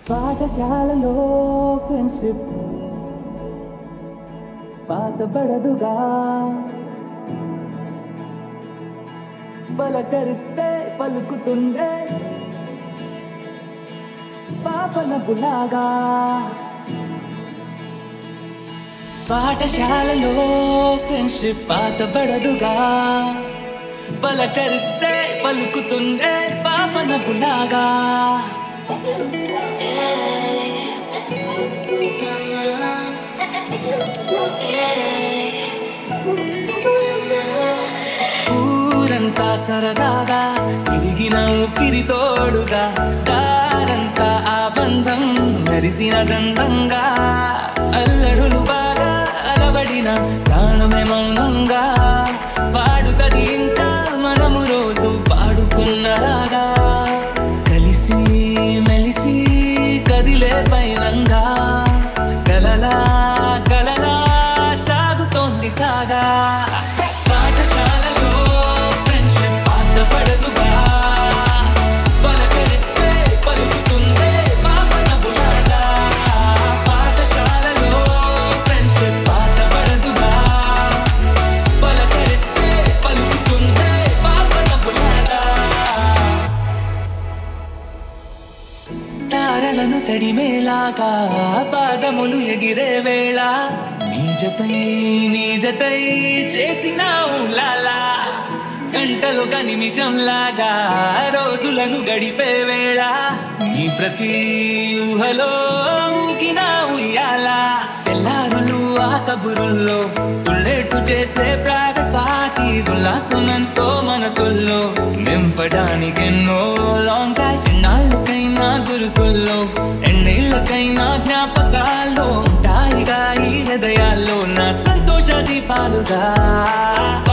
పాఠశాలలో ఫ్రెండ్షిప్ పాతబడదుగా పలకరిస్తే పలుకుతుండే పాపన బులాగా పాఠశాలలో ఫ్రెండ్షిప్ పాతబడదుగా పలకరిస్తే పలుకుతుండే పాపన బులాగా ఊరంతా సరదాగా తిరిగిన ఊపిరి తోడుగా దారంతా ఆ బంధం మెరిసిన గంధంగా అల్లరులు బాగా అలవడిన ప్రాణమే మౌనంగా పాడుతది ఇంకా మనము రోజు పాడుకున్నలాగా కలిసి మెలిసి కదిలే పైనంగా కలలా కలలా సాగుతోంది సాగా పాఠశాలలో ఫ్రెండ్షిప్ పాతపడదుగా పలకరిస్తే పలుకుతుందే పాపన బులాగా పాఠశాలలో ఫ్రెండ్షిప్ పాతపడదుగా పలకరిస్తే పలుకుతుందే పాపన బులాగా తారలను తడిమేలాగా పాదములు ఎగిరే వేళ నీ జతై నీ జతై చేసినావు లాలా గంటలు ఒక నిమిషం లాగా రోజులను గడిపే వేళ నీ ప్రతి ఊహలో ఊగినా ఉయ్యాలా తెల్లారులు ఆ కబురుల్లో తుళ్ళేటు చేసే ప్రైవేట్ పార్టీస్ ఉల్లాసనంతో మనసుల్లో నింపడానికెన్నో లాంగ్ డ్రైవ్స్ ఎన్నాళ్ళకైనా గురుకుల్లో ఎన్నేళ్ళకైనా జ్ఞాపకాల్లో ఉంటాయిగా ఈ హృదయాల్లో నా సంతోష దీపాలుగా